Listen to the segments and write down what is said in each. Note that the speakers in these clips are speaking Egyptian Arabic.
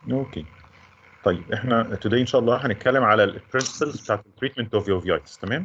اوكي طيب احنا today ان شاء الله هنتكلم على البرنسبلز بتاعت التريتمنت اوف يوفيايتس تمام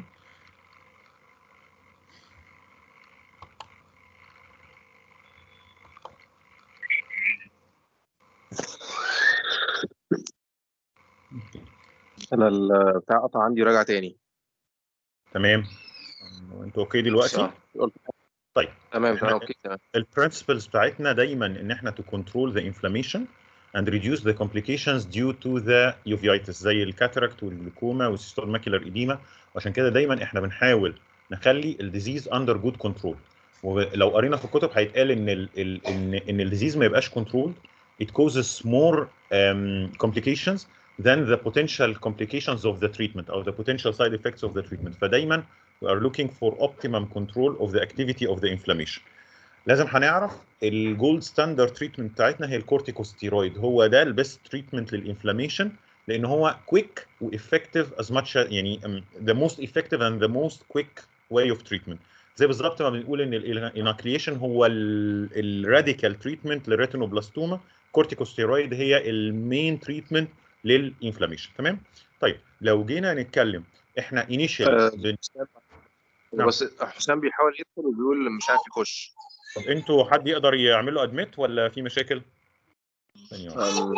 انا البتاع قطع عندي وراجع تاني تمام انتوا اوكي دلوقتي صح. قلت طيب تمام إحنا- تمام اوكي تمام البرنسبلز بتاعتنا دايما ان احنا to control the inflammation and reduce the complications due to the uveitis زي الكاتاراكت والجلوكوما والسيستول ماكيولار ايديما عشان كده دايما احنا بنحاول نخلي الديزيز اندر جود كنترول ولو قرينا في الكتب هيتقال ان ال ال ان ان الديزيز ما يبقاش كنترول it causes more um, complications than the potential complications of the treatment or the potential side effects of the treatment فدايما we are looking for optimum control of the activity of the inflammation لازم هنعرف الجولد ستاندرد تريتمنت بتاعتنا هي الكورتيكوستيرويد هو ده البيست تريتمنت للانفلاميشن لان هو كويك وافكتيف از ماتش يعني ذا موست افكتيف اند ذا موست كويك واي اوف تريتمنت زي بالظبط ما بنقول ان الاناكليشن هو الراديكال تريتمنت للريتينوبلاستوما كورتيكوستيرويد هي المين تريتمنت للانفلاميشن تمام طيب لو جينا نتكلم احنا آه، انيشال نعم. بس حسام بيحاول يدخل وبيقول مش عارف يخش طب انتوا حد يقدر يعمل له ادميت ولا في مشاكل؟ ثانية واحدة، أم،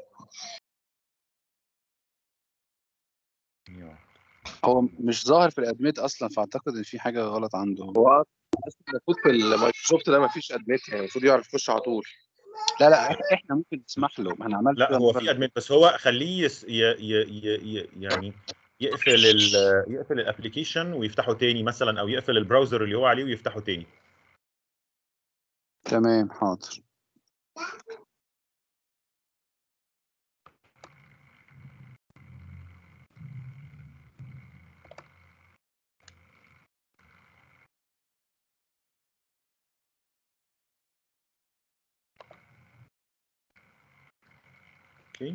ثانية واحدة. هو مش ظاهر في الادميت اصلا فاعتقد ان في حاجه غلط عنده هو بس المفروض في المايكروسوفت ده مفيش ادميت يعني المفروض يعرف يخش على طول لا لا إح- احنا ممكن نسمح له ما انا عملت لا كده هو المرة في ادميت بس هو خليه يس ي ي ي ي يعني يقفل ال يقفل الابلكيشن ويفتحه تاني مثلا او يقفل البراوزر اللي هو عليه ويفتحه تاني تمام حاضر اوكي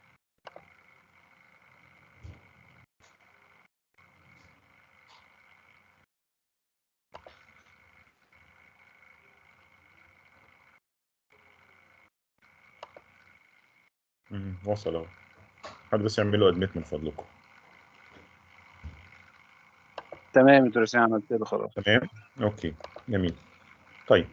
مم، وصل اهو حد بس يعمل له ادميت من فضلكم تمام انت رسالة عملت كده خلاص تمام اوكي جميل طيب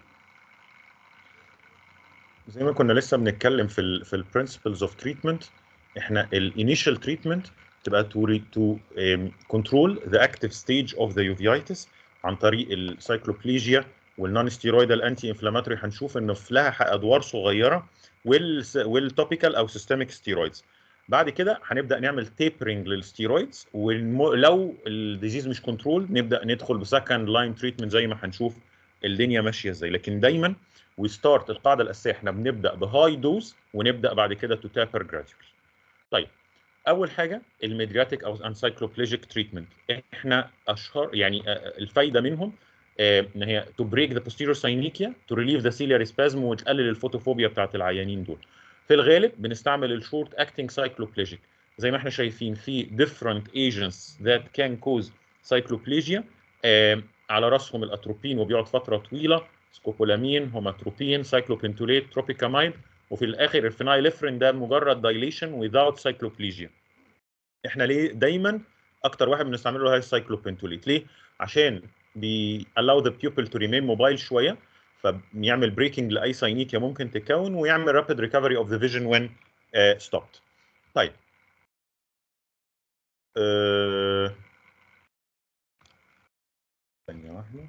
زي ما كنا لسه بنتكلم في ال في البرنسبلز اوف تريتمنت احنا الانيشال تريتمنت تبقى تو تو كنترول ذا اكتيف ستيج اوف ذا يوفيايتس عن طريق السايكلوبليجيا والنون ستيرويدال انتي انفلاماتوري هنشوف انه في لها ادوار صغيره وال والتوبيكال او سيستميك ستيرويدز بعد كده هنبدا نعمل تيبرنج للستيرويدز ولو الديزيز مش كنترول نبدا ندخل بسكند لاين تريتمنت زي ما هنشوف الدنيا ماشيه ازاي لكن دايما وستارت القاعده الاساسيه احنا بنبدا بهاي دوز ونبدا بعد كده تو تابر جراديوال طيب اول حاجه الميدياتيك او انسايكلوبليجيك تريتمنت احنا اشهر يعني آه، الفايده منهم آه، ان هي تو بريك ذا posterior ساينيكيا تو ريليف ذا سيلياري سبازم وتقلل الفوتوفوبيا بتاعت العيانين دول في الغالب بنستعمل الشورت اكتنج سايكلوبليجيك زي ما احنا شايفين في different agents that can cause cycloplegia آه، على راسهم الاتروبين وبيقعد فتره طويله سكوبولامين هوماتروبين سايكلوبنتوليت تروبيكامايد وفي الاخر الفينايلفرين ده مجرد دايليشن without cycloplegia احنا ليه دايما اكتر واحد بنستعمله هو السايكلوبنتوليت ليه عشان بي allow the pupil to remain mobile شويه فبيعمل بريكنج لاي ساينيكيا ممكن تتكون ويعمل rapid recovery of the vision when uh, stopped طيب آه، ثانية واحدة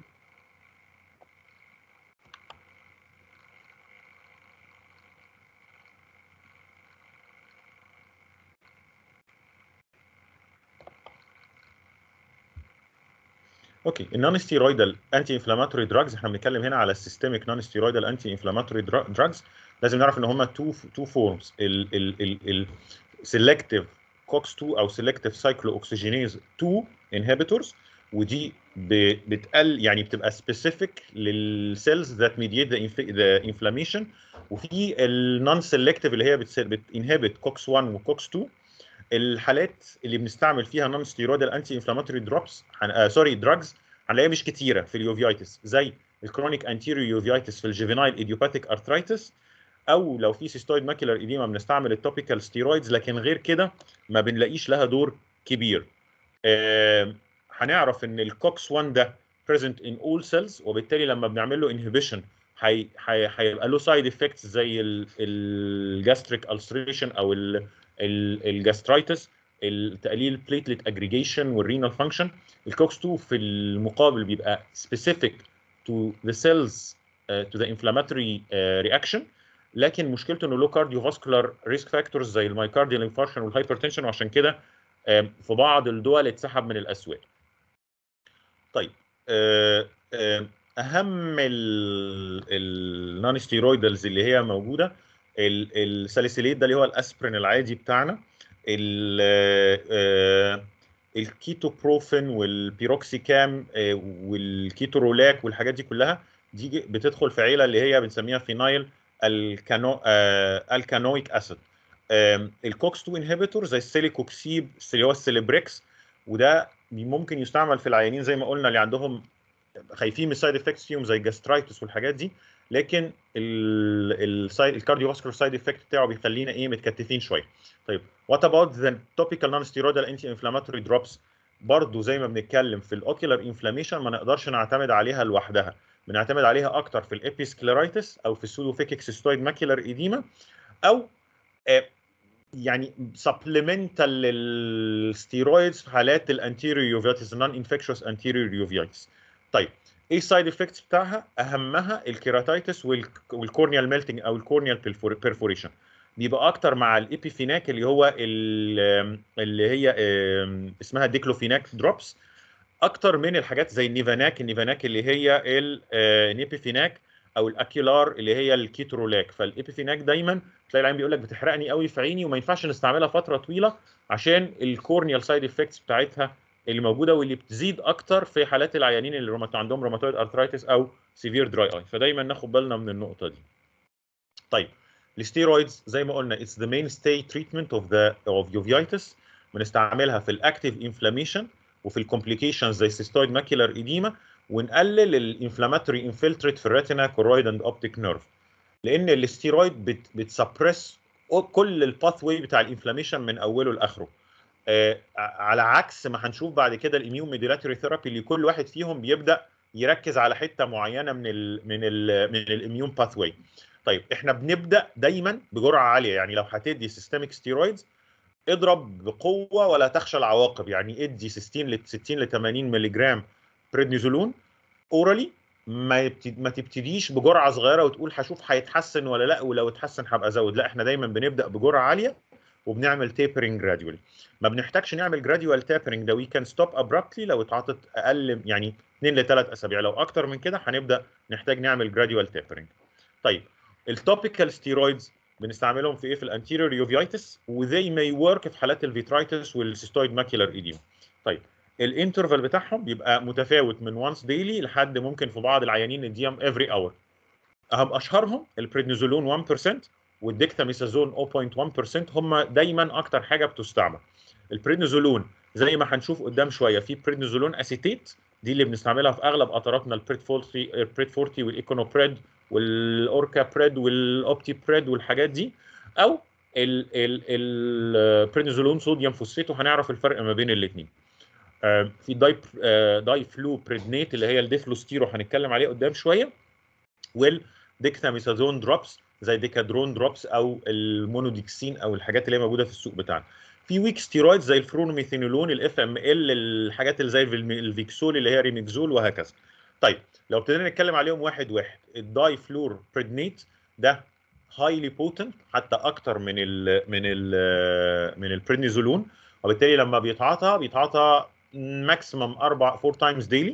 اوكي النون ستيرويدال انتي انفلاماتوري دراجز احنا بنتكلم هنا على السيستميك نون ستيرويدال انتي انفلاماتوري دراجز لازم نعرف ان هم تو تو فورمز ال ال ال السلكتيف كوكس 2 او سلكتيف سايكلو اوكسجينيز 2 انهبيتورز ودي ب- بتقل يعني بتبقى سبيسيفيك للسيلز ذات ميديت ذا انفلاميشن وفي النون سيلكتيف اللي هي بتنهبت كوكس 1 وكوكس 2 الحالات اللي بنستعمل فيها نون ستيرويدال انتي انفلاماتوري دروبس سوري دراجز هنلاقيها مش كتيره في اليوفيايتس زي الكرونيك انتيريو يوفيايتس في الجيفينايل ايديوباثيك ارثرايتس او لو في سيستويد ماكيولار ايديما بنستعمل التوبيكال ستيرويدز لكن غير كده ما بنلاقيش لها دور كبير آه، هنعرف ان الكوكس 1 ده present in all cells وبالتالي لما بنعمل له inhibition هي- هي- هيبقى له سايد افكتس زي الجاستريك ulceration او الجاسترايتس التقليل بليتلت اجريجيشن والرينال فانكشن الكوكس 2 في المقابل بيبقى specific to the cells uh, to the inflammatory uh, reaction لكن مشكلته انه له كارديوفاسكولار ريسك فاكتورز زي المايكارديال انفاركشن والهايبرتنشن وعشان كده آم، في بعض الدول اتسحب من الاسواق. طيب آه، آه، اهم النون ستيرويدالز اللي هي موجوده ال- الساليسيليت ده اللي هو الاسبرين العادي بتاعنا ال- آه، الكيتوبروفين والبيروكسيكام آه، والكيتورولاك والحاجات دي كلها دي ج- بتدخل في عيله اللي هي بنسميها فينايل الكانو آه، الكانويك اسيد آم، الكوكس 2 انهبيتور زي السيليكوكسيب اللي هو السيليبريكس وده ممكن يستعمل في العيانين زي ما قلنا اللي عندهم خايفين من السايد افكتس فيهم زي الجاسترايتس والحاجات دي لكن السايد الكارديوفاسكولار سايد افكت بتاعه بيخلينا ايه متكتفين شويه طيب وات اباوت ذا توبيكال نون ستيرويدال انتي انفلاماتوري دروبس برضه زي ما بنتكلم في الاوكيولار انفلاميشن ما نقدرش نعتمد عليها لوحدها بنعتمد عليها اكتر في الابيسكليرايتس او في السودوفيكيك سيستويد ماكيولار ايديما او آه، يعني سبلمنتال للستيرويدز في حالات الانتيريور يوفيتس النون انفكشوس انتيريور يوفيتس طيب ايه السايد افكتس بتاعها اهمها الكيراتايتس والكورنيال ميلتنج او الكورنيال بيرفوريشن بيبقى اكتر مع الابيفيناك اللي هو ال- اللي هي آم، اسمها ديكلوفيناك دروبس اكتر من الحاجات زي النيفاناك النيفاناك اللي هي النيبيفيناك او الاكيولار اللي هي الكيترولاك فالابيفيناك دايما تلاقي العين بيقول لك بتحرقني قوي في عيني وما ينفعش نستعملها فتره طويله عشان الكورنيال سايد افكتس بتاعتها اللي موجوده واللي بتزيد اكتر في حالات العيانين اللي رومات عندهم روماتويد ارثرايتس او سيفير دراي اي فدايما ناخد بالنا من النقطه دي طيب الستيرويدز زي ما قلنا اتس ذا مين ستي تريتمنت اوف ذا اوف يوفيتس بنستعملها في الاكتيف انفلاميشن وفي الكومبليكيشنز زي السيستويد ماكيولار ايديما ونقلل الانفلاماتوري انفلتريت في الريتنا كورويد اند اوبتيك نيرف لان الاستيرويد بت بتسبرس كل الباث واي بتاع الانفلاميشن من اوله لاخره آه على عكس ما هنشوف بعد كده الاميون ميديلاتوري ثيرابي اللي كل واحد فيهم بيبدا يركز على حته معينه من ال من ال من الاميون باث واي طيب احنا بنبدا دايما بجرعه عاليه يعني لو هتدي سيستميك ستيرويدز اضرب بقوه ولا تخشى العواقب يعني ادي 60 ل 60 ل 80 مللي جرام بريدنيزولون اورالي ما يبتد... ما تبتديش بجرعه صغيره وتقول هشوف هيتحسن ولا لا ولو اتحسن هبقى ازود لا احنا دايما بنبدا بجرعه عاليه وبنعمل تيبرنج جراديولي ما بنحتاجش نعمل جراديوال تيبرنج ده وي كان ستوب ابرابتلي لو اتعطت اقل يعني 2 ل 3 اسابيع لو اكتر من كده هنبدا نحتاج نعمل جراديوال تيبرنج طيب التوبيكال ستيرويدز بنستعملهم في ايه في الانتيريور يوفيتس وذي ماي ورك في حالات الفيترايتس والسيستويد ماكيولار ايديما طيب الانترفال بتاعهم بيبقى متفاوت من وانس ديلي لحد ممكن في بعض العيانين نديهم افري اور اهم اشهرهم البريدنيزولون 1% والديكتاميثازون 0.1% هم دايما اكتر حاجه بتستعمل البريدنيزولون زي ما هنشوف قدام شويه في بريدنيزولون اسيتيت دي اللي بنستعملها في اغلب قطراتنا البريد 40 البريد 40 والايكونوبريد والاوركا بريد والاوبتي بريد والحاجات دي او البريدنيزولون صوديوم فوسفيت وهنعرف الفرق ما بين الاثنين في داي داي فلو بريدنيت اللي هي الديفلوستيرو هنتكلم عليه قدام شويه والديكتاميثازون دروبس زي ديكادرون دروبس او المونوديكسين او الحاجات اللي هي موجوده في السوق بتاعنا في ويك ستيرويد زي الفرونوميثينولون الاف ام ال الحاجات اللي زي الفيكسول اللي هي ريميكزول وهكذا طيب لو ابتدينا نتكلم عليهم واحد واحد الداي فلور بريدنيت ده هايلي بوتنت حتى اكتر من ال من ال من البريدنيزولون وبالتالي لما بيتعاطى بيتعاطى ماكسيمم اربع فور تايمز ديلي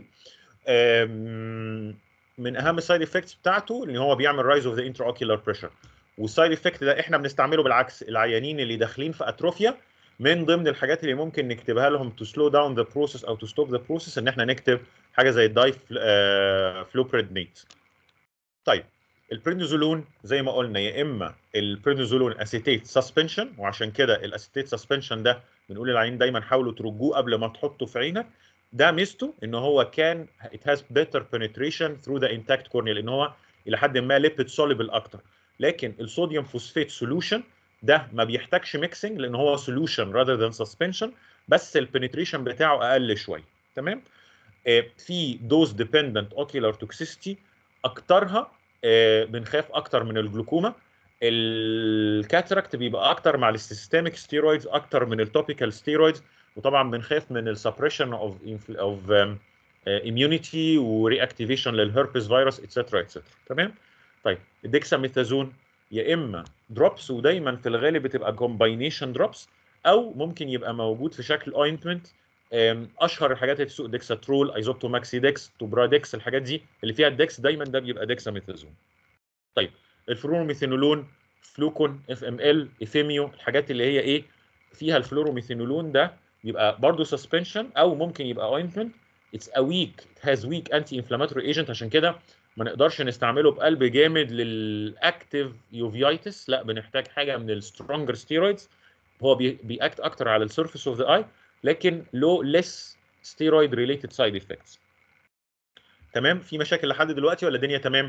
من اهم السايد افكتس بتاعته ان هو بيعمل رايز اوف ذا انتر اوكيولار بريشر والسايد افكت ده احنا بنستعمله بالعكس العيانين اللي داخلين في اتروفيا من ضمن الحاجات اللي ممكن نكتبها لهم تو سلو داون ذا بروسيس او تو ستوب ذا بروسيس ان احنا نكتب حاجه زي الداي فلوبريدنيت طيب البريدنيزولون زي ما قلنا يا اما البريدنيزولون اسيتيت سسبنشن وعشان كده الاسيتيت سسبنشن ده بنقول للعين دايما حاولوا ترجوه قبل ما تحطه في عينك ده ميزته ان هو كان it has better penetration through the intact cornea لان هو الى حد ما ليبيد soluble اكتر لكن الصوديوم فوسفات سوليوشن ده ما بيحتاجش ميكسنج لان هو سوليوشن rather than suspension بس البنتريشن بتاعه اقل شويه تمام آه، في دوز ديبندنت اوكيولار توكسيستي اكترها آه، بنخاف اكتر من الجلوكوما الكاتراكت بيبقى اكتر مع السيستميك ستيرويدز اكتر من التوبيكال ستيرويدز وطبعا بنخاف من السبريشن اوف اوف اميونيتي ورياكتيفيشن للهربس فيروس اتسترا اتسترا تمام طيب الديكساميثازون يا اما دروبس ودايما في الغالب بتبقى كومباينيشن دروبس او ممكن يبقى موجود في شكل اوينتمنت اشهر الحاجات اللي في السوق ديكساترول ايزوبتوماكسي ديكس توبراديكس الحاجات دي اللي فيها الديكس دايما ده بيبقى ديكساميثازون طيب الفلوروميثينولون فلوكون اف ام ال افيميو الحاجات اللي هي ايه فيها الفلوروميثينولون ده بيبقى برضه سسبنشن او ممكن يبقى اوينتمنت اتس ا ويك هاز ويك انتي انفلاماتوري ايجنت عشان كده ما نقدرش نستعمله بقلب جامد للاكتيف يوفيايتس لا بنحتاج حاجه من السترونجر ستيرويدز هو بي بيأكت اكتر على السيرفيس اوف ذا اي لكن له ليس ستيرويد ريليتد سايد افكتس تمام في مشاكل لحد دلوقتي ولا الدنيا تمام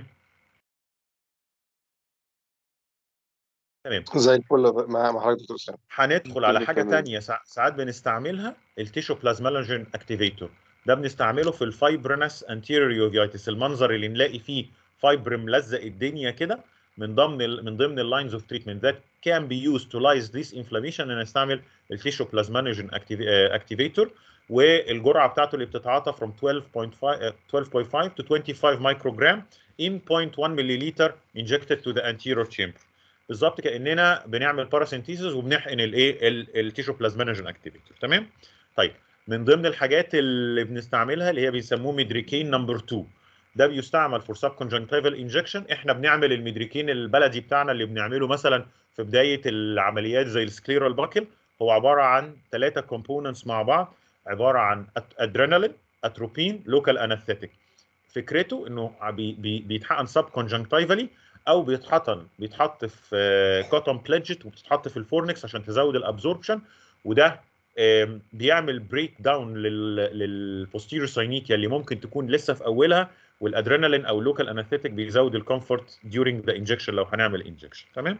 تمام زي الفل مع مع حضرتك دكتور اسامه هندخل على كل حاجه كمان. تانية سا- ساعات بنستعملها التيشو بلازمالوجين اكتيفيتور ده بنستعمله في الفايبرنس انتيريور يوفيايتس المنظر اللي نلاقي فيه فايبر ملزق الدنيا كده من ضمن ال من ضمن اللاينز اوف تريتمنت that can be used to lyse this inflammation ان نستعمل التيشو بلازمالوجين اكتيفيتور والجرعه بتاعته اللي بتتعاطى from 12.5 آه، 12.5 to 25 مايكروجرام in 0.1 مليلتر injected to the anterior chamber بالظبط كاننا بنعمل باراسينثيسيس وبنحقن الايه التيشو بلازمينوجين اكتيفيتور تمام طيب من ضمن الحاجات اللي بنستعملها اللي هي بيسموه ميدريكين نمبر 2 ده بيستعمل فور سب كونجنكتيفال انجكشن احنا بنعمل الميدريكين البلدي بتاعنا اللي بنعمله مثلا في بدايه العمليات زي السكليرال باكل هو عباره عن ثلاثه كومبوننتس مع بعض عباره عن ادرينالين اتروبين لوكال انستيك فكرته انه بي بي بيتحقن سب كونجنكتيفالي او بيتحطن بيتحط في كوتون بليدجت وبتتحط في الفورنكس عشان تزود الابزوربشن وده آم، بيعمل بريك داون للبوستيريور ساينيكيا اللي ممكن تكون لسه في اولها والادرينالين او اللوكال انستيك بيزود الكومفورت during ذا انجكشن لو هنعمل انجكشن تمام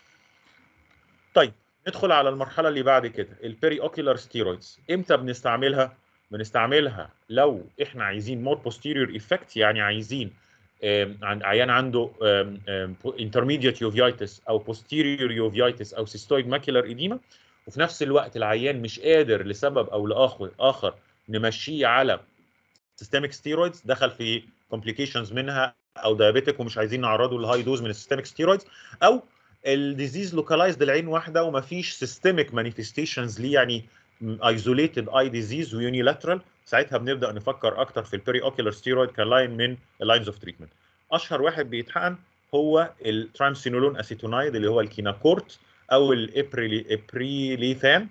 طيب ندخل على المرحله اللي بعد كده البيري اوكيولار ستيرويدز امتى بنستعملها بنستعملها لو احنا عايزين مور posterior افكت يعني عايزين آم، عن عيان عنده انترميديت يوفيايتس او posterior يوفيايتس او سيستويد ماكيولار ايديما وفي نفس الوقت العيان مش قادر لسبب او لاخر اخر نمشيه على سيستميك ستيرويدز دخل في كومبليكيشنز منها او دايابيتك ومش عايزين نعرضه لهاي دوز من السيستميك ستيرويدز او الديزيز لوكالايزد العين واحده ومفيش سيستميك مانيفستيشنز ليه يعني ايزوليتد اي ديزيز ويونيلاترال ساعتها بنبدا نفكر اكتر في البيري اوكيولار ستيرويد كلاين من اللاينز اوف تريتمنت اشهر واحد بيتحقن هو الترامسينولون اسيتونايد اللي هو الكيناكورت او الابريليثان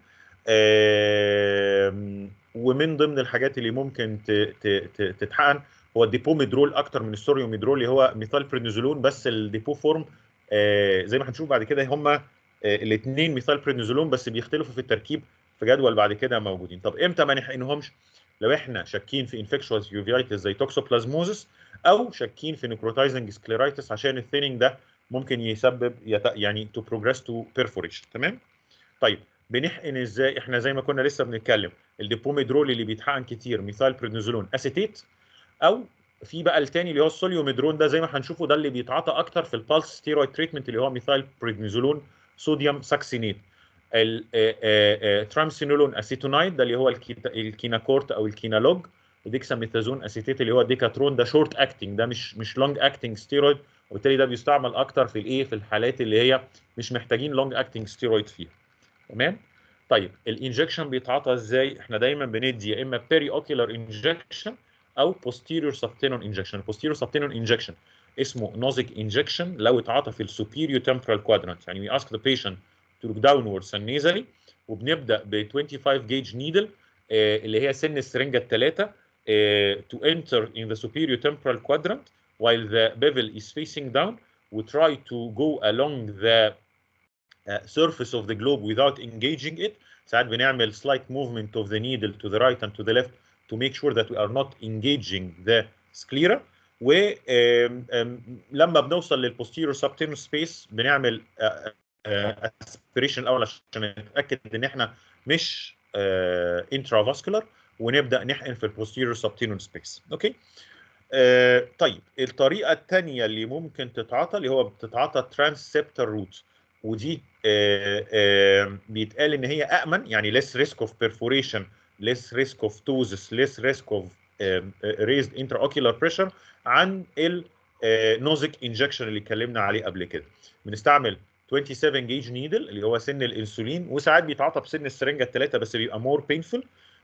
آم، ومن ضمن الحاجات اللي ممكن ت- ت- ت- تتحقن هو الديبوميدرول اكتر من السوريوميدرول اللي هو ميثايل برينيزولون بس الديبو فورم آه، زي ما هنشوف بعد كده هما الاثنين ميثايل برينيزولون بس بيختلفوا في التركيب في جدول بعد كده موجودين طب امتى ما نحقنهمش لو احنا شاكين في انفكشوس يوفيايتس زي توكسوبلازموزس او شاكين في نيكروتايزنج سكليرايتس عشان الثيننج ده ممكن يسبب يت... يعني تو بروجريس تو بيرفوريشن تمام طيب بنحقن ازاي احنا زي ما كنا لسه بنتكلم الديبوميدرول اللي بيتحقن كتير ميثايل بريدنيزولون اسيتيت او في بقى التاني اللي هو السوليوميدرون ده زي ما هنشوفه ده اللي بيتعاطى اكتر في البالس ستيرويد تريتمنت اللي هو ميثايل بريدنيزولون صوديوم ساكسينيت الترامسينولون اسيتونايد ده اللي هو الكيتا- الكيناكورت او الكينالوج وديكساميثازون اسيتيت اللي هو ديكاترون ده شورت اكتنج ده مش مش لونج اكتنج ستيرويد وبالتالي ده بيستعمل اكتر في الايه في الحالات اللي هي مش محتاجين لونج اكتنج ستيرويد فيها تمام طيب الانجكشن بيتعاطى ازاي احنا دايما بندي يا اما بيري اوكيولار انجكشن او posterior subtenon injection posterior subtenon injection اسمه نوزك injection لو اتعاطى في السوبيريور temporal quadrant يعني we ask the patient to look downwards and nasally وبنبدا ب 25 جيج نيدل اللي هي سن السرنجه الثلاثه to enter in the superior temporal quadrant while the bevel is facing down we try to go along the uh, surface of the globe without engaging it ساعات بنعمل slight movement of the needle to the right and to the left to make sure that we are not engaging the sclera ولما بنوصل للبوستيريور سبتيرنال سبيس بنعمل اسبريشن الاول عشان نتاكد ان احنا مش انترافاسكولار ونبدا نحقن في البوستيريور سبتيرنال سبيس اوكي آه طيب الطريقه الثانيه اللي ممكن تتعاطى اللي هو بتتعاطى ترانسسبتر روت ودي آه آه بيتقال ان هي امن يعني less risk of perforation less risk of ptosis less risk of raised intraocular pressure عن النوزك انجكشن اللي اتكلمنا عليه قبل كده بنستعمل 27 جيج نيدل اللي هو سن الانسولين وساعات بيتعاطى بسن السرنجه الثلاثه بس بيبقى مور بينفول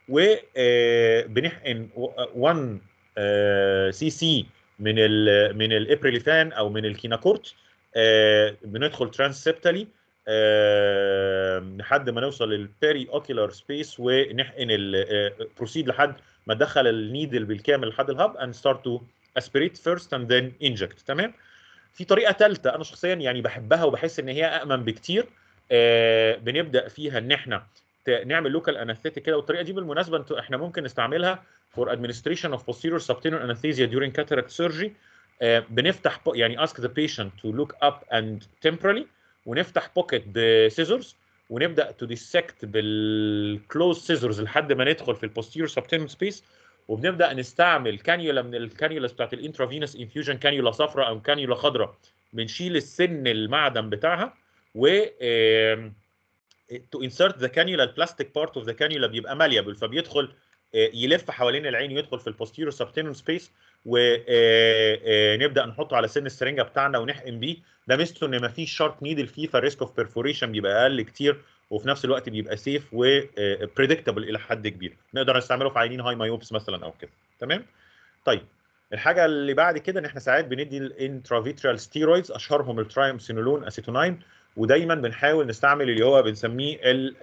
وبنحقن 1 سي سي من ال من الابريليفان او من الكيناكورت بندخل ترانسسبتالي لحد ما نوصل للبيري اوكيولار سبيس ونحقن البروسيد لحد ما ندخل النيدل بالكامل لحد الهب and start to aspirate first and then inject تمام في طريقه ثالثه انا شخصيا يعني بحبها وبحس ان هي امن بكتير آه بنبدا فيها ان احنا نعمل لوكال انستيتيك كده والطريقه دي بالمناسبه احنا ممكن نستعملها for administration of posterior subtenor anesthesia during cataract surgery آه بنفتح يعني ask the patient to look up and temporally ونفتح بوكيت بسيزرز ونبدا تو ديسكت بالكلوز سيزرز لحد ما ندخل في البوستيريور سبتينال سبيس وبنبدا نستعمل كانيولا من الكانيولاس بتاعت الانترافينوس انفيوجن كانيولا صفراء او كانيولا خضراء بنشيل السن المعدن بتاعها و تو انسرت ذا كانيولا البلاستيك بارت اوف ذا كانيولا بيبقى ماليابل فبيدخل يلف حوالين العين ويدخل في البوستيريور سبتينال سبيس ونبدا نحطه على سن السرنجه بتاعنا ونحقن بيه ده ميزته ان مفيش شارب نيدل فيه فالريسك اوف بيرفوريشن بيبقى اقل كتير وفي نفس الوقت بيبقى سيف وبريدكتبل الى حد كبير نقدر نستعمله في عيانين هاي مايوبس مثلا او كده تمام طيب الحاجه اللي بعد كده ان احنا ساعات بندي الانترافيترال ستيرويدز اشهرهم الترايمسينولون اسيتوناين ودايما بنحاول نستعمل اللي هو بنسميه ال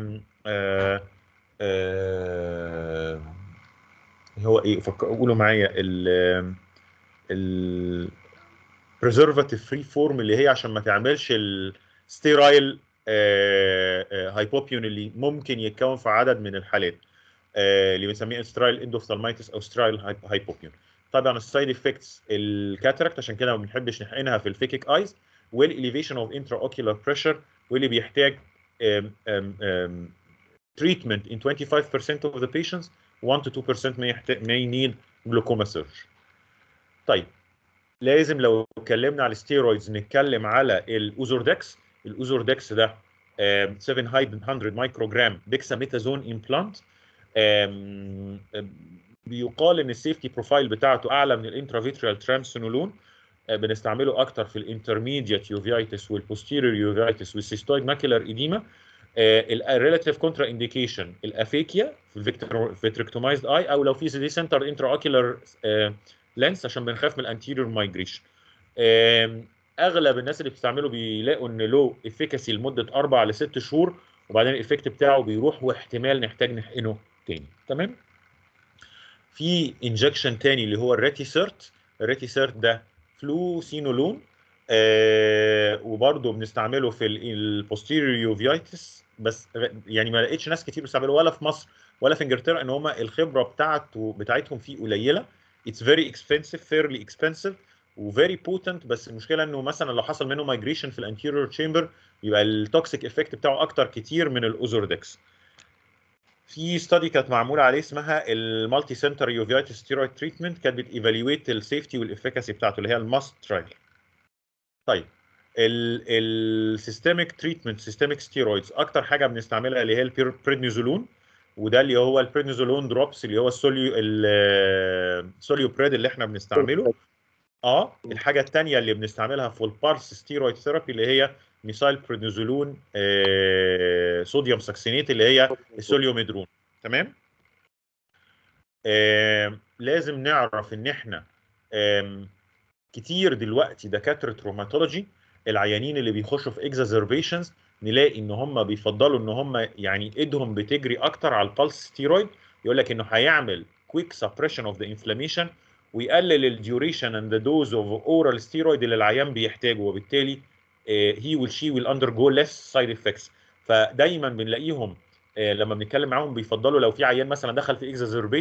هو ايه قولوا معايا ال ال preservative free form اللي هي عشان ما تعملش الستيرايل هايبوبيون اللي ممكن يتكون في عدد من الحالات اللي بنسميه سترايل اندوفتالمايتس او سترايل هايبوبيون طبعا السايد افكتس الكاتراكت عشان كده ما بنحبش نحقنها في الفيكيك ايز والاليفيشن اوف انترا اوكيولار بريشر واللي بيحتاج treatment in 25% of the patients 1 to 2% may يحتاج may need glaucoma surgery. طيب لازم لو اتكلمنا على الستيرويدز نتكلم على الاوزوردكس الاوزوردكس ده 700 مايكروجرام ديكساميتازون امبلانت بيقال ان السيفتي بروفايل بتاعته اعلى من الانترافيتريال ترانسينولون بنستعمله اكتر في الانترميديت يوفيتس والبوستيريور يوفيتس والسيستويد ماكيلر ايديما الريلاتيف كونترا انديكيشن الافيكيا في الفيتريكتومايزد اي او لو في دي سنتر انترا اوكيولار لينس عشان بنخاف من الانتيريور مايجريشن اغلب الناس اللي بتستعمله بيلاقوا ان له افيكاسي لمده اربع لست شهور وبعدين الايفكت بتاعه بيروح واحتمال نحتاج نحقنه تاني تمام في انجكشن تاني اللي هو الريتيسيرت الريتيسيرت ده فلوسينولون آه وبرضه بنستعمله في البوستيريور يوفيتس بس يعني ما لقيتش ناس كتير بتستعمله ولا في مصر ولا في انجلترا ان هم الخبره بتاعته بتاعتهم فيه قليله اتس فيري اكسبنسيف فيرلي اكسبنسيف وفيري بوتنت بس المشكله انه مثلا لو حصل منه مايجريشن في الانتيريور تشامبر يبقى التوكسيك افكت بتاعه اكتر كتير من الاوزوردكس في ستادي كانت معموله عليه اسمها المالتي سنتر يوفيتس ستيرويد تريتمنت كانت بتيفالويت السيفتي والافيكاسي بتاعته اللي هي الماست ترايل طيب السيستميك تريتمنت سيستميك ستيرويدز اكتر حاجه بنستعملها اللي هي البريدنيزولون وده اللي هو البريدنيزولون دروبس اللي هو السوليو السوليو بريد اللي احنا بنستعمله اه الحاجه الثانيه اللي بنستعملها في البارس ستيرويد ثيرابي اللي هي ميثايل بريدنيزولون آه صوديوم ساكسينيت اللي هي السوليوميدرون تمام آه لازم نعرف ان احنا آه كتير دلوقتي دكاتره روماتولوجي العيانين اللي بيخشوا في اكزازربيشنز نلاقي ان هم بيفضلوا ان هم يعني ايدهم بتجري اكتر على البلس ستيرويد يقول لك انه هيعمل كويك سبريشن اوف ذا انفلاميشن ويقلل الديوريشن اند ذا دوز اوف اورال ستيرويد اللي العيان بيحتاجه وبالتالي هي ويل شي ويل اندر جو ليس سايد افكتس فدايما بنلاقيهم لما بنتكلم معاهم بيفضلوا لو في عيان مثلا دخل في اكزازربيشن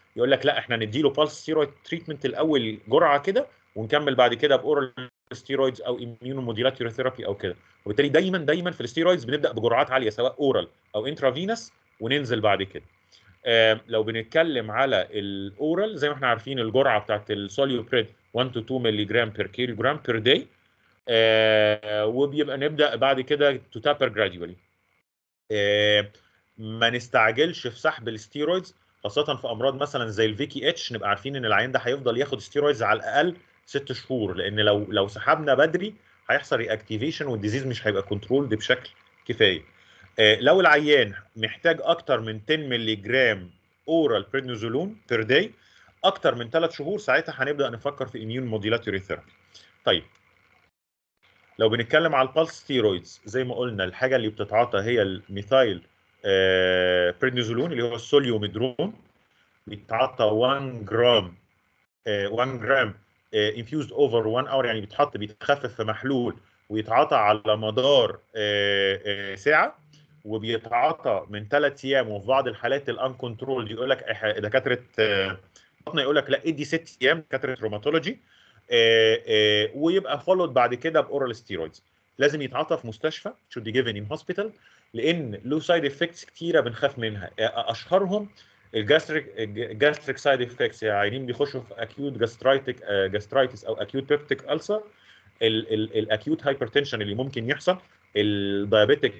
يقول لك لا احنا نديله بالس ستيرويد تريتمنت الاول جرعه كده ونكمل بعد كده باورال ستيرويدز او اميونو موديلاتوري ثيرابي او كده وبالتالي دايما دايما في الستيرويدز بنبدا بجرعات عاليه سواء اورال او انترافينس وننزل بعد كده آه لو بنتكلم على الاورال زي ما احنا عارفين الجرعه بتاعت السوليوبريد 1 تو 2 مللي جرام بير كيلو جرام بير داي آه وبيبقى نبدا بعد كده تو تابر جراديولي آه ما نستعجلش في سحب الستيرويدز خاصه في امراض مثلا زي الفيكي اتش نبقى عارفين ان العيان ده هيفضل ياخد ستيرويدز على الاقل ست شهور لان لو لو سحبنا بدري هيحصل رياكتيفيشن والديزيز مش هيبقى كنترولد بشكل كفايه آه لو العيان محتاج اكتر من 10 مللي جرام اورال بريدنيزولون بير داي اكتر من 3 شهور ساعتها هنبدا نفكر في اميون موديلاتوري ثيرابي طيب لو بنتكلم على البالس ستيرويدز زي ما قلنا الحاجه اللي بتتعاطى هي الميثايل آه بريدنيزولون اللي هو السوليوميدرون بيتعاطى 1 جرام آه 1 جرام انفيوزد اوفر 1 اور يعني بيتحط بيتخفف في محلول ويتعاطى على مدار آه ساعه وبيتعاطى من ثلاث ايام وفي بعض الحالات الان كنترول يقول لك دكاتره بطنه يقول لك لا ادي ست ايام دكاتره روماتولوجي ويبقى فولود بعد كده باورال ستيرويدز لازم يتعاطى في مستشفى should be given in hospital لان له سايد افكتس كتيره بنخاف منها اشهرهم الجاستريك الجاستريك سايد افكتس يعني عيانين بيخشوا في اكيوت جاسترايتك جاسترايتس او اكيوت بيبتيك السر الاكيوت هايبرتنشن اللي ممكن يحصل الدايابيتك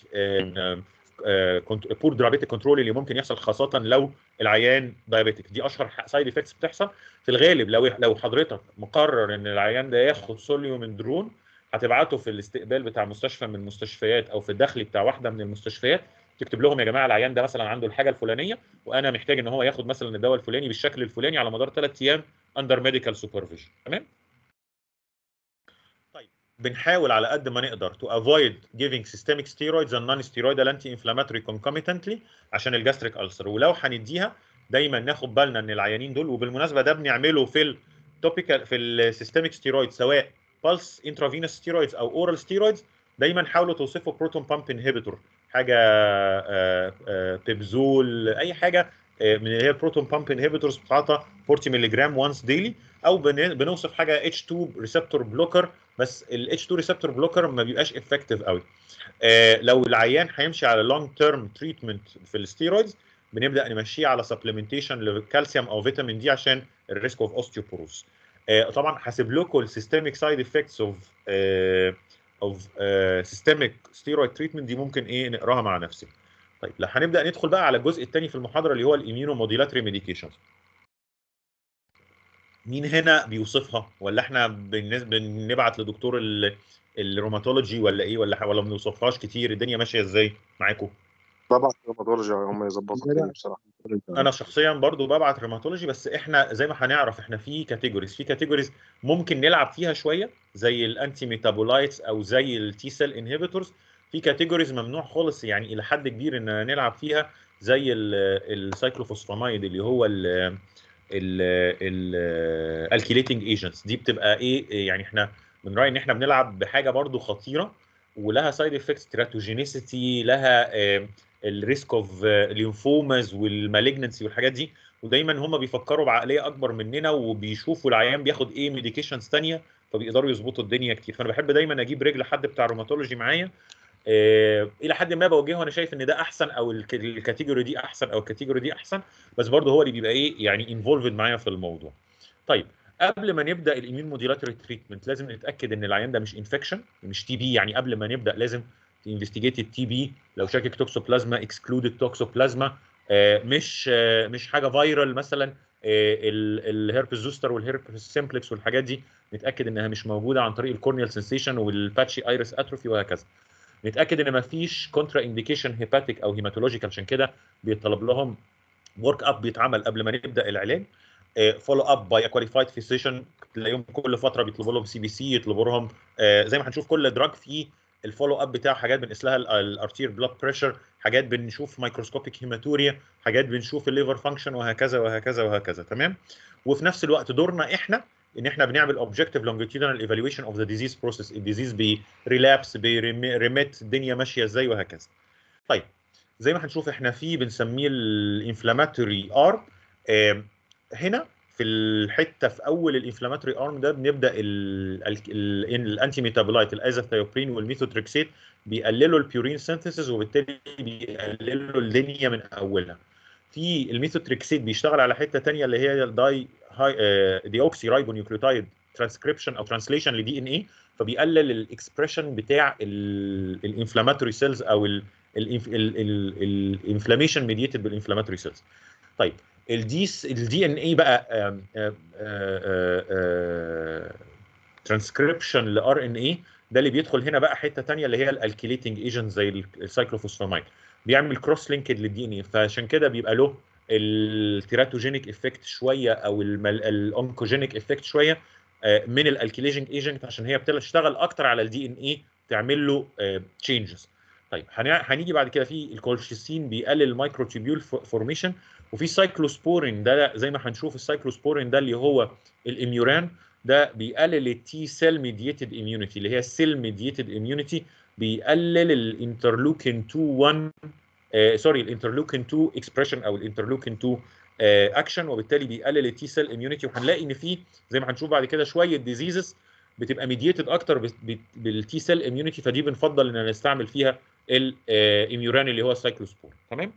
بور دايابيتك كنترول اللي ممكن يحصل خاصه لو العيان دايابيتك دي اشهر سايد افكتس بتحصل في الغالب لو لو حضرتك مقرر ان العيان ده ياخد سوليوم درون هتبعته في الاستقبال بتاع مستشفى من المستشفيات او في الداخلي بتاع واحده من المستشفيات تكتب لهم يا جماعه العيان ده مثلا عنده الحاجه الفلانيه وانا محتاج ان هو ياخد مثلا الدواء الفلاني بالشكل الفلاني على مدار ثلاث ايام اندر ميديكال سوبرفيجن تمام طيب بنحاول على قد ما نقدر to avoid giving systemic steroids and non-steroidal anti-inflammatory concomitantly عشان الجاستريك ألسر ولو هنديها دايما ناخد بالنا ان العيانين دول وبالمناسبه ده بنعمله في التوبيكال في السيستميك ستيرويد سواء بالس انترافينوس ستيرويدز او اورال ستيرويدز دايما حاولوا توصفوا بروتون بامب انهبيتور حاجه آآ آآ بيبزول اي حاجه من اللي هي البروتون بامب انهبيتورز بتتعاطى 40 مللي جرام وانس ديلي او بنوصف حاجه اتش 2 ريسبتور بلوكر بس الاتش 2 ريسبتور بلوكر ما بيبقاش افكتيف قوي لو العيان هيمشي على لونج تيرم تريتمنت في الستيرويدز بنبدا نمشيه على سبلمنتيشن للكالسيوم او فيتامين دي عشان الريسك اوف اوستيوبوروز طبعا حاسب لكم السيستميك سايد افكتس اوف اوف سيستميك ستيرويد تريتمنت دي ممكن ايه نقراها مع نفسنا طيب لو هنبدا ندخل بقى على الجزء الثاني في المحاضره اللي هو الاميونو موديلاتري ميديكيشنز مين هنا بيوصفها ولا احنا بنبعت لدكتور الروماتولوجي ولا ايه ولا ولا ما بنوصفهاش كتير الدنيا ماشيه ازاي معاكم طبعا روماتولوجي هم يظبطوا الدنيا بصراحه انا شخصيا برضو ببعت روماتولوجي بس احنا زي ما هنعرف احنا في كاتيجوريز في كاتيجوريز ممكن نلعب فيها شويه زي الانتي ميتابولايتس او زي التي سيل انهبيتورز في كاتيجوريز ممنوع خالص يعني الى حد كبير ان نلعب فيها زي السايكلوفوسفامايد اللي هو ال الالكيليتنج ايجنتس دي بتبقى ايه يعني احنا من رايي ان احنا بنلعب بحاجه برضو خطيره ولها سايد افكتس تراتوجينيسيتي لها الريسك اوف ليمفوماز والمالجنسي والحاجات دي ودايما هم بيفكروا بعقليه اكبر مننا وبيشوفوا العيان بياخد ايه ميديكيشنز ثانيه فبيقدروا يظبطوا الدنيا كتير فانا بحب دايما اجيب رجل حد بتاع روماتولوجي معايا إيه الى حد ما بوجهه انا شايف ان ده احسن او الكاتيجوري دي احسن او الكاتيجوري دي احسن بس برضه هو اللي بيبقى ايه يعني انفولفد معايا في الموضوع طيب قبل ما نبدا الاميون موديلاتوري تريتمنت لازم نتاكد ان العيان ده مش انفكشن مش تي بي يعني قبل ما نبدا لازم انفستيجيت التي بي لو شاكك توكسوبلازما اكسكلودد توكسوبلازما مش آه مش حاجه فايرال مثلا آه الهيربس زوستر والهيربس سيمبلكس والحاجات دي نتاكد انها مش موجوده عن طريق الكورنيال سنسيشن والباتشي ايرس اتروفي وهكذا نتاكد ان ما فيش كونترا انديكيشن هيباتيك او هيماتولوجيكال عشان كده بيطلب لهم ورك اب بيتعمل قبل ما نبدا العلاج فولو اب باي كواليفايد فيزيشن تلاقيهم كل فتره بيطلبوا لهم سي بي سي يطلبوا لهم زي ما هنشوف كل دراج فيه الفولو اب بتاعه حاجات بنقيس لها الارتير بلاد بريشر حاجات بنشوف مايكروسكوبيك هيماتوريا حاجات بنشوف الليفر فانكشن وهكذا وهكذا وهكذا تمام وفي نفس الوقت دورنا احنا ان احنا بنعمل اوبجكتيف لونجيتيودنال ايفالويشن اوف ذا ديزيز بروسيس الديزيز بيريلابس بيريميت الدنيا ماشيه ازاي وهكذا طيب زي ما هنشوف احنا في بنسميه الانفلاماتوري ارم آم، هنا في الحته في اول الانفلاماتوري ارم ده بنبدا الانتي ميتابولايت الازاثيوبرين والميثوتريكسيت بيقللوا البيورين سينثيسيس وبالتالي بيقللوا الدنيا من اولها في الميثوتريكسيت بيشتغل على حته تانية اللي هي الداي هاي دي اوكسي رايبونيوكليوتايد ترانسكريبشن او ترانسليشن لدي ان اي فبيقلل الاكسبريشن بتاع الانفلاماتوري سيلز او الانفلاميشن ميديتد بالانفلاماتوري سيلز طيب الدي الدي ان اي بقى ترانسكريبشن لار ان اي ده اللي بيدخل هنا بقى حته تانية اللي هي الالكيليتنج ايجنت زي السايكلوفوسفامايد بيعمل كروس لينكد للدي ان اي فعشان كده بيبقى له التيراتوجينيك افكت شويه او الاونكوجينيك افكت شويه آه، من الالكيليجنج ايجنت عشان هي بتشتغل اكتر على الدي ان اي تعمل له تشينجز طيب هنع- هنيجي بعد كده في الكولشيسين بيقلل المايكروتيبيول فورميشن وفي سايكلوسبورين ده زي ما هنشوف السايكلوسبورين ده اللي هو الاميوران ده بيقلل التي سيل ميديتد اميونيتي اللي هي السيل ميديتد اميونيتي بيقلل الانترلوكين 2 1 آه سوري الانترلوكين 2 اكسبريشن او الانترلوكين 2 اكشن وبالتالي بيقلل التي سيل اميونيتي وهنلاقي ان في زي ما هنشوف بعد كده شويه ديزيزز بتبقى ميديتد اكتر بالتي سيل اميونيتي فدي بنفضل ان نستعمل فيها الاميوران اللي هو السايكلوسبور تمام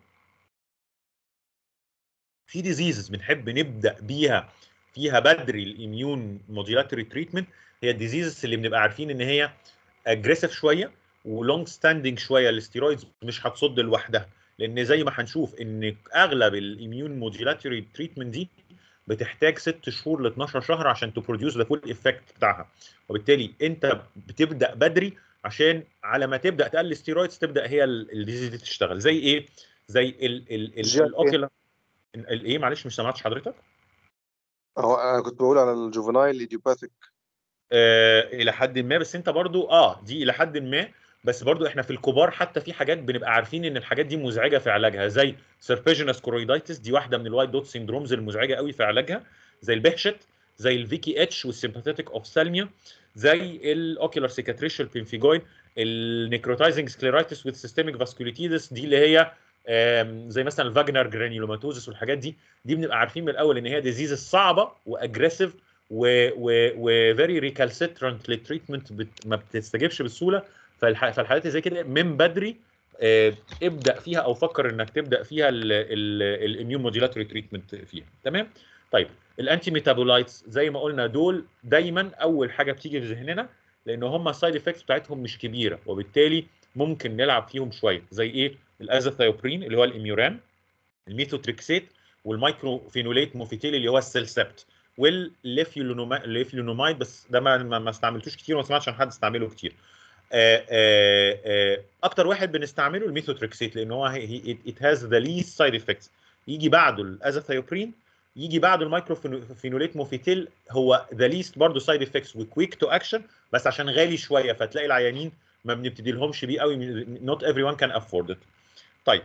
في ديزيزز بنحب نبدا بيها فيها بدري الاميون موديلاتوري تريتمنت هي الديزيزز اللي بنبقى عارفين ان هي اجريسيف شويه ولونج ستاندنج شويه الاستيرويدز مش هتصد لوحدها لان زي ما هنشوف ان اغلب الاميون موديلاتوري تريتمنت دي بتحتاج 6 شهور ل 12 شهر عشان تبروديوس ذا فول افكت بتاعها وبالتالي انت بتبدا بدري عشان على ما تبدا تقلل ستيرويدز تبدا هي الديزيز دي تشتغل زي ايه زي ال ال جي ال آر الاوكيلا الايه معلش مش سمعتش حضرتك اهو انا كنت بقول على الجوفنايل ايديوباثيك آه الى حد ما بس انت برضو اه دي الى حد ما بس برضو احنا في الكبار حتى في حاجات بنبقى عارفين ان الحاجات دي مزعجه في علاجها زي سيربيجينس كورويدايتس دي واحده من الوايت دوت سيندرومز المزعجه قوي في علاجها زي البهشت زي الفيكي اتش والسيمباثيتك اوفثالميا زي الاوكيولار سيكاتريشال بينفيجوين النيكروتايزنج سكليرايتس وذ سيستميك فاسكوليتيدس دي اللي هي آم، زي مثلا الفاجنر جرانيولوماتوزس والحاجات دي دي بنبقى عارفين من الاول ان هي ديزيز صعبه واجريسيف و و وفيري ريكالسيترنت للتريتمنت بت ما بتستجيبش بسهوله فالح- فالحالات اللي زي كده من بدري آه، ابدا فيها او فكر انك تبدا فيها الاميون موديلاتوري تريتمنت فيها تمام طيب الانتي ميتابولايتس زي ما قلنا دول دايما اول حاجه بتيجي في ذهننا لان هم السايد افكتس بتاعتهم مش كبيره وبالتالي ممكن نلعب فيهم شويه زي ايه الازاثيوبرين اللي هو الاميوران الميثوتريكسيت والمايكروفينوليت موفيتيل اللي هو السيلسبت والليفيولونومايد بس ده ما ما ما استعملتوش كتير وما سمعتش عن حد استعمله كتير آه، آه، آه، اكتر واحد بنستعمله الميثوتريكسيت لان هو ات هاز ذا ليست سايد افكتس يجي بعده الازاثيوبرين يجي بعده المايكروفينوليت موفيتيل هو ذا ليست برضه سايد افكتس وكويك تو اكشن بس عشان غالي شويه فتلاقي العيانين ما بنبتدي لهمش بيه قوي نوت ايفري ون كان افورد ات طيب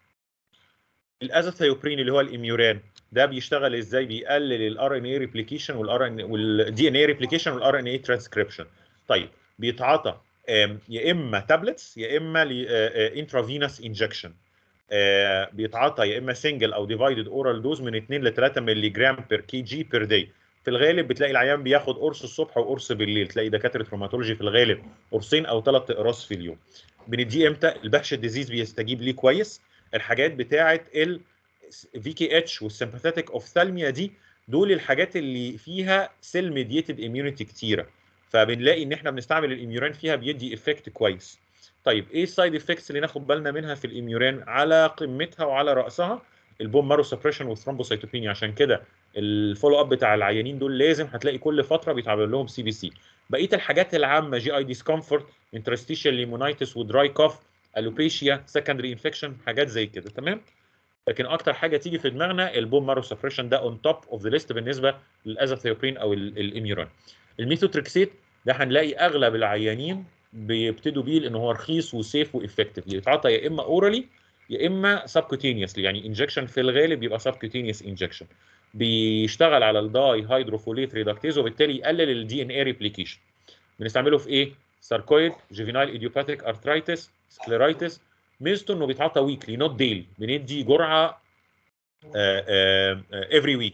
الازاثيوبرين اللي هو الاميوران ده بيشتغل ازاي بيقلل الار ان اي ريبليكيشن والار ان والدي ان اي ريبليكيشن والار ان اي ترانسكريبشن طيب بيتعاطى آم، يا اما تابلتس يا اما انترافينوس انجكشن بيتعاطى يا اما سنجل او ديفايدد اورال دوز من 2 ل 3 مللي جرام بير كي جي بير داي في الغالب بتلاقي العيان بياخد قرص الصبح وقرص بالليل تلاقي دكاتره روماتولوجي في الغالب قرصين او ثلاث اقراص في اليوم بنديه امتى البهش الديزيز بيستجيب ليه كويس الحاجات بتاعه ال في كي اتش والسمباثيتك اوفثالميا دي دول الحاجات اللي فيها سيل ميديتد اميونيتي كتيره فبنلاقي ان احنا بنستعمل الاميوران فيها بيدي افكت كويس طيب ايه السايد افكتس اللي ناخد بالنا منها في الاميوران على قمتها وعلى راسها البون مارو سبريشن والثرومبوسيتوبينيا عشان كده الفولو اب بتاع العيانين دول لازم هتلاقي كل فتره بيتعمل لهم سي بي سي بقيه الحاجات العامه جي اي ديسكمفورت انترستيشال ليمونايتس ودراي كوف الوبيشيا سكندري انفكشن حاجات زي كده تمام لكن اكتر حاجه تيجي في دماغنا البون مارو سبريشن ده اون توب اوف ذا ليست بالنسبه للازاثيوبرين او ال- الاميوران الميثوتريكسيت ده هنلاقي اغلب العيانين بيبتدوا بيه لان هو رخيص وسيف وافكتيف يتعاطى يا اما اورالي يا اما سبكوتينيوسلي يعني انجكشن في الغالب يبقى سبكوتينيوس انجكشن بيشتغل على الداي هيدروفوليت ريدكتيز وبالتالي يقلل الدي ان اي ريبليكيشن بنستعمله في ايه ساركويد جوفينايل ايديوباثيك ارثرايتس سكليرايتس ميزته انه بيتعاطى ويكلي نوت ديلي بندي جرعه افري ويك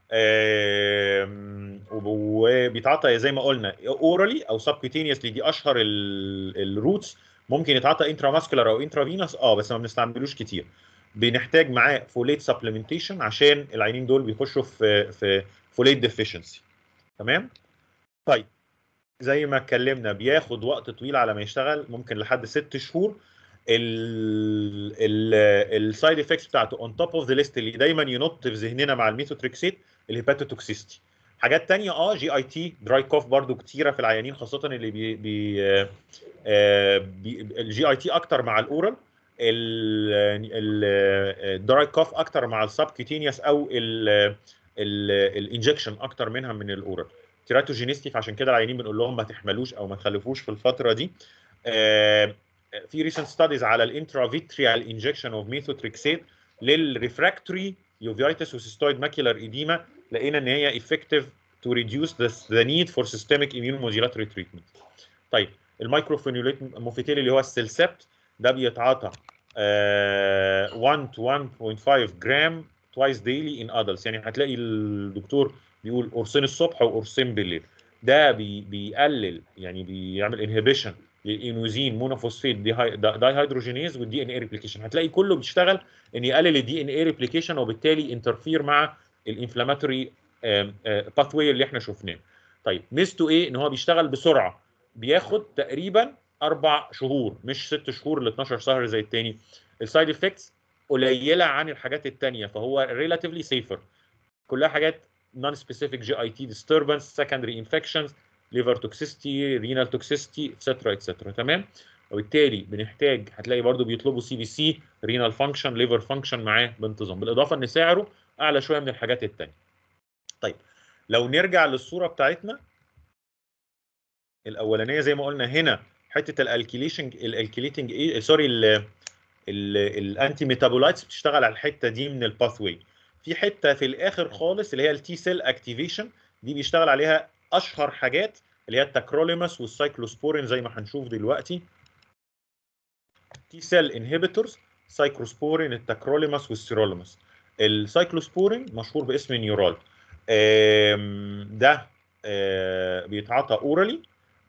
وبيتعاطى زي ما قلنا اورالي او سبكوتينيوسلي دي اشهر الروتس ممكن يتعاطى انتراماسكولار او انترافينوس اه بس ما بنستعملوش كتير بنحتاج معاه فوليت سبلمنتيشن عشان العينين دول بيخشوا في في فوليت ديفيشنسي تمام طيب زي ما اتكلمنا بياخد وقت طويل على ما يشتغل ممكن لحد ست شهور السايد افكتس بتاعته اون توب اوف ذا ليست اللي دايما ينط في ذهننا مع الميثوتريكسيت الهيباتوتوكسيستي حاجات تانية اه جي اي تي دراي كوف برضو كتيره في العيانين خاصه اللي بي بي آه بي الجي اي تي اكتر مع الاورال الدراي كوف اكتر مع السبكيوتينيوس او الانجكشن اكتر منها من الاورال تيراتوجينيستي فعشان كده العيانين بنقول لهم ما تحملوش او ما تخلفوش في الفتره دي آه في ريسنت ستاديز على الانترافيتريال انجكشن اوف ميثوتريكسيت للريفراكتوري يوفيتس وسيستويد ماكيولار ايديما لقينا ان هي effective to reduce the, the need for systemic immunomodulatory treatment. طيب المايكروفينوليت موفيتيل اللي هو السلسبت ده بيتعاطى uh, 1 to 1.5 جرام twice daily in adults يعني هتلاقي الدكتور بيقول قرصين الصبح وقرصين بالليل ده بي بيقلل يعني بيعمل انهبيشن للانوزين مونوفوسفيت داي هيدروجينيز والدي ان اي ريبليكيشن هتلاقي كله بيشتغل ان يقلل الدي ان اي ريبليكيشن وبالتالي انترفير مع الانفلاماتوري باثوي اللي احنا شفناه طيب ميزته ايه ان هو بيشتغل بسرعه بياخد تقريبا اربع شهور مش ست شهور ل 12 شهر زي التاني السايد افكتس قليله عن الحاجات التانيه فهو ريلاتيفلي سيفر كلها حاجات نون سبيسيفيك جي اي تي ديستربنس سكندري انفكشنز ليفر توكسيستي رينال توكسيستي اتسترا اتسترا تمام وبالتالي بنحتاج هتلاقي برضو بيطلبوا سي بي سي رينال فانكشن ليفر فانكشن معاه بانتظام بالاضافه ان سعره اعلى شويه من الحاجات التانيه طيب لو نرجع للصوره بتاعتنا الاولانيه زي ما قلنا هنا حته الالكيليشن الالكيليتنج ايه سوري الانتي ميتابولايتس بتشتغل على الحته دي من الباث واي في حته في الاخر خالص اللي هي التي سيل اكتيفيشن دي بيشتغل عليها اشهر حاجات اللي هي التاكروليماس والسايكلوسبورين زي ما هنشوف دلوقتي تي سيل انهبيتورز سايكلوسبورين التاكروليماس والسيروليماس السايكلوسبورين مشهور باسم نيورال ده بيتعاطى اورالي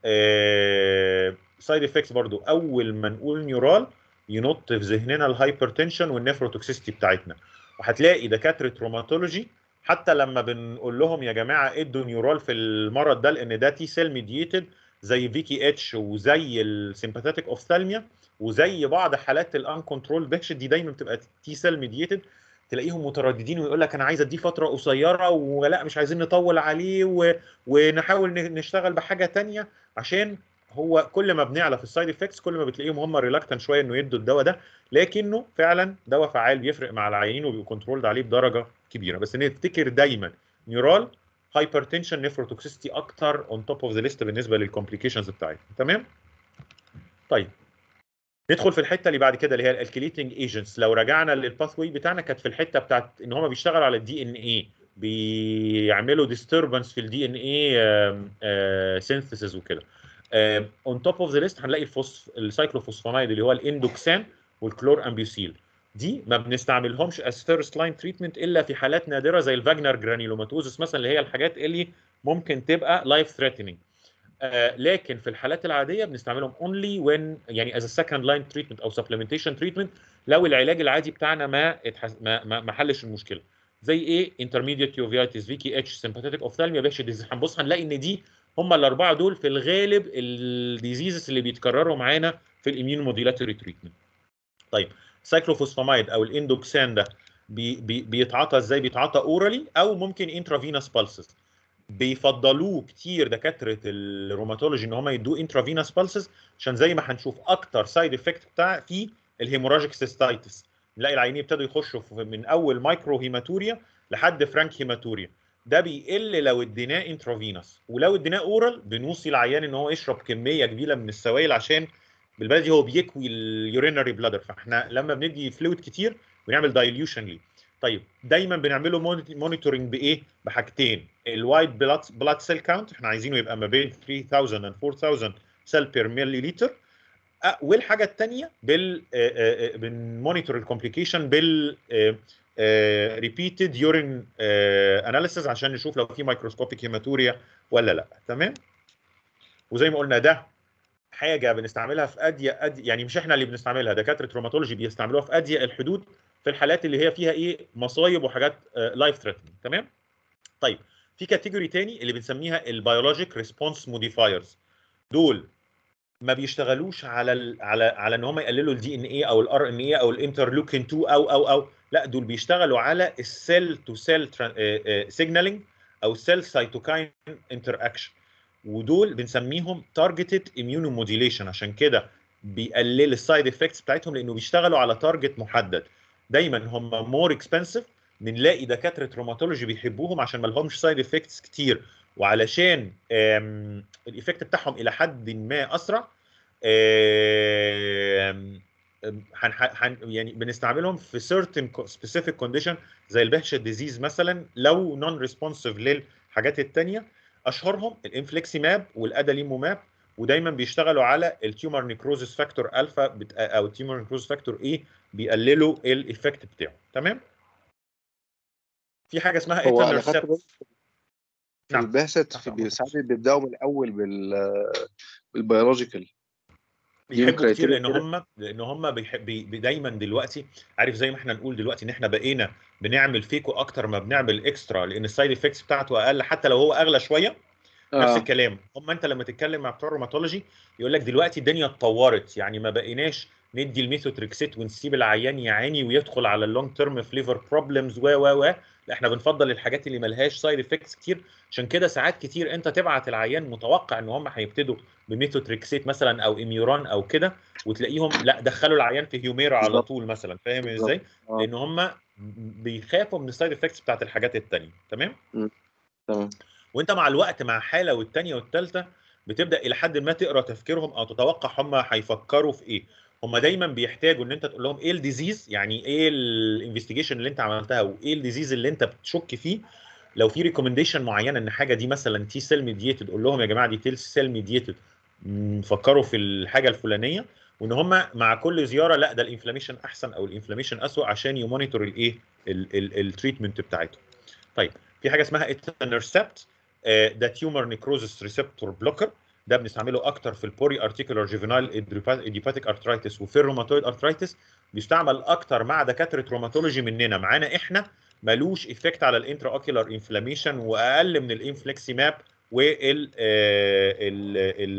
سايد افكتس برضو اول ما نقول نيورال ينط في ذهننا الهايبرتنشن والنفروتوكسيستي بتاعتنا وهتلاقي دكاتره روماتولوجي حتى لما بنقول لهم يا جماعه ادوا نيورال في المرض ده لان ده تي سيل ميدييتد زي فيكي اتش وزي السيمباثيتك اوفثالميا وزي بعض حالات الان كنترول بيكش دي دايما بتبقى تي سيل ميدييتد تلاقيهم مترددين ويقول لك انا عايز اديه فتره قصيره ولا مش عايزين نطول عليه و... ونحاول نشتغل بحاجه تانية عشان هو كل ما بنعلى في السايد افكتس كل ما بتلاقيهم هم ريلاكتن شويه انه يدوا الدواء ده لكنه فعلا دواء فعال بيفرق مع العيانين وبيبقوا كنترولد عليه بدرجه كبيره بس نفتكر دايما نيورال هايبرتنشن نيفروتوكسيستي اكتر اون توب اوف ذا ليست بالنسبه للكومبليكيشنز بتاعتها تمام طيب ندخل في الحته اللي بعد كده اللي هي الالكيليتنج ايجنتس لو رجعنا للباث واي بتاعنا كانت في الحته بتاعت ان هم بيشتغلوا على الدي ان اي بيعملوا ديستربنس في الدي ان اي سينثيسيس وكده اون توب اوف ذا ليست هنلاقي الفوسف السايكلوفوسفامايد اللي هو الاندوكسان والكلور امبيوسيل دي ما بنستعملهمش از فيرست لاين تريتمنت الا في حالات نادره زي الفاجنر جرانيلوماتوزس مثلا اللي هي الحاجات اللي ممكن تبقى لايف ثريتنينج آه لكن في الحالات العاديه بنستعملهم اونلي وين يعني از سكند لاين تريتمنت او سبلمنتيشن تريتمنت لو العلاج العادي بتاعنا ما اتحس... ما ما, ما حلش المشكله زي ايه انترميديت يوفيتس فيكي اتش سيمباثيتك اوفثالميا باشا ديزيز هنبص هنلاقي ان دي هم الاربعه دول في الغالب الديزيزز اللي بيتكرروا معانا في الاميون موديلاتوري تريتمنت طيب سايكلوفوسفامايد او الاندوكسان ده بي بي بيتعاطى ازاي بيتعاطى اورالي او ممكن انترافينوس بالسز بيفضلوه كتير دكاتره الروماتولوجي ان هم يدوه انترافينوس بالسز عشان زي ما هنشوف اكتر سايد افكت بتاع فيه الهيموراجيك سيستايتس نلاقي العيانين ابتدوا يخشوا من اول مايكرو هيماتوريا لحد فرانك هيماتوريا ده بيقل لو اديناه انترافينوس ولو اديناه اورال بنوصي العيان ان هو يشرب كميه كبيره من السوائل عشان بالبلدي هو بيكوي اليورينري بلادر فاحنا لما بندي فلويد كتير بنعمل دايليوشن ليه طيب دايما بنعمله مونيتورنج بايه بحاجتين الوايت بلاد بلاد سيل كاونت احنا عايزينه يبقى ما بين 3000 and 4000 سيل بير ملي لتر والحاجه الثانيه بال بنمونيتور الكومبليكيشن بال ريبيتد يورين اناليسيز عشان نشوف لو في مايكروسكوبيك هيماتوريا ولا لا تمام وزي ما قلنا ده حاجه بنستعملها في اضيق أضيق يعني مش احنا اللي بنستعملها دكاتره روماتولوجي بيستعملوها في اضيق الحدود في الحالات اللي هي فيها ايه مصايب وحاجات لايف ثريتنينج تمام طيب في كاتيجوري تاني اللي بنسميها البيولوجيك ريسبونس موديفايرز دول ما بيشتغلوش على ال على على ان هم يقللوا الدي ان اي او الار ان اي او الانترلوكين 2 او او او لا دول بيشتغلوا على السيل تو سيل سيجنالينج او سيل سيتوكاين انتر اكشن ودول بنسميهم تارجتد اميونو موديليشن عشان كده بيقلل السايد افكتس بتاعتهم لانه بيشتغلوا على تارجت محدد دايما هم مور اكسبنسيف بنلاقي دكاتره روماتولوجي بيحبوهم عشان ما لهمش سايد افكتس كتير وعلشان الايفكت بتاعهم الى حد ما اسرع هن هن يعني بنستعملهم في certain specific condition زي البهشه ديزيز مثلا لو نون ريسبونسيف للحاجات الثانيه اشهرهم الانفليكسيماب والاداليموماب ودايما بيشتغلوا على التيومر نيكروزس فاكتور الفا بت... او التيومر نيكروزس فاكتور اي بيقللوا الايفكت بتاعه تمام في حاجه اسمها هو انا ايترنال خدت بالي في نعم. البعثة في نعم. ساعات بيبداوا من الاول بال بالبيولوجيكال دي بيحبوا كتير criteria لان كده. هم لان هم بيحب بي بي- دايما دلوقتي عارف زي ما احنا نقول دلوقتي ان احنا بقينا بنعمل فيكو اكتر ما بنعمل اكسترا لان السايد افكتس بتاعته اقل حتى لو هو اغلى شويه نفس اه الكلام هم انت لما تتكلم مع بتوع الروماتولوجي يقول لك دلوقتي الدنيا اتطورت يعني ما بقيناش ندي الميثوتريكسيت ونسيب العيان يعاني ويدخل على اللونج تيرم فليفر بروبلمز و و و لا احنا بنفضل الحاجات اللي ملهاش سايد افكتس كتير عشان كده ساعات كتير انت تبعت العيان متوقع ان هم هيبتدوا بميثوتريكسيت مثلا او اميوران او كده وتلاقيهم لا دخلوا العيان في هيوميرا على بالظبط. طول مثلا فاهم بالظبط. ازاي؟ آه. لان هم بيخافوا من السايد افكتس بتاعت الحاجات التانيه تمام؟ تمام وانت مع الوقت مع حاله والتانيه والتالته بتبدا الى حد ما تقرا تفكيرهم او تتوقع هم هيفكروا في ايه هم دايما بيحتاجوا ان انت تقول لهم ايه الديزيز يعني ايه الانفستيجيشن اللي انت عملتها وايه الديزيز اللي انت بتشك فيه لو في ريكومنديشن معينه ان حاجه دي مثلا تي سيل ميديتد قول لهم يا جماعه دي تي سيل ميديتد فكروا في الحاجه الفلانيه وان هم مع كل زياره لا ده الانفلاميشن احسن او الانفلاميشن اسوء عشان يمونيتور الايه التريتمنت بتاعته طيب في حاجه اسمها اتنرسبت ده تيومر نيكروزس ريسبتور بلوكر ده بنستعمله اكتر في البوري ارتيكولار جيفينال ايديوباتيك ارترايتس وفي الروماتويد ارترايتس بيستعمل اكتر مع دكاتره روماتولوجي مننا معانا احنا ملوش افكت على الانترا اوكيولار انفلاميشن واقل من الانفليكسيماب وال ال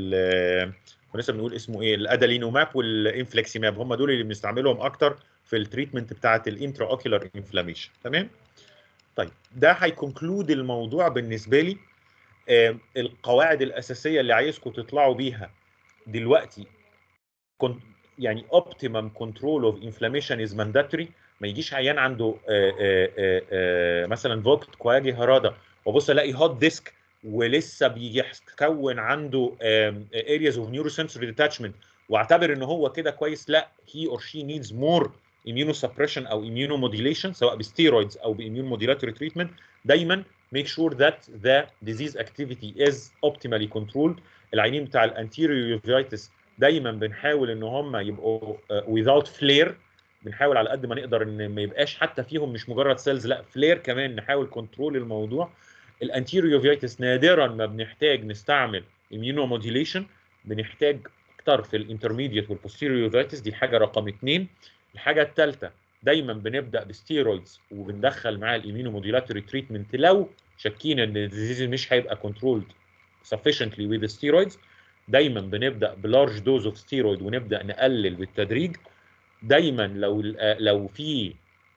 ال كنا لسه بنقول اسمه ايه الادالينوماب والانفليكسيماب هم دول اللي بنستعملهم اكتر في التريتمنت بتاعه الانترا اوكيولار انفلاميشن تمام طيب ده هيكونكلود الموضوع بالنسبه لي آه، القواعد الاساسيه اللي عايزكم تطلعوا بيها دلوقتي كنت يعني optimum control of inflammation is mandatory ما يجيش عيان عنده آه، آه، آه، آه، مثلا فوكت كواجي هرادا وبص الاقي هوت ديسك ولسه بيكون عنده آم، areas of neurosensory detachment واعتبر ان هو كده كويس لا he or she needs more immunosuppression او immunomodulation سواء بستيرويدز او باميون modulatory treatment دايما make sure that the disease activity is optimally controlled العينين بتاع الانتيريور uveitis دايما بنحاول ان هم يبقوا uh, without flare بنحاول على قد ما نقدر ان ما يبقاش حتى فيهم مش مجرد سيلز لا فلير كمان نحاول كنترول الموضوع الانتيريور uveitis نادرا ما بنحتاج نستعمل immunomodulation بنحتاج اكتر في الانترميديت والبوستيريور uveitis دي حاجه رقم اثنين الحاجه الثالثه دايما بنبدا بستيرويدز وبندخل معاه الاميونوموديولاتوري تريتمنت لو شاكين ان الديزيز مش هيبقى كنترولد sufficiently with the steroids دايما بنبدا بلارج دوز اوف ستيرويد ونبدا نقلل بالتدريج دايما لو لو في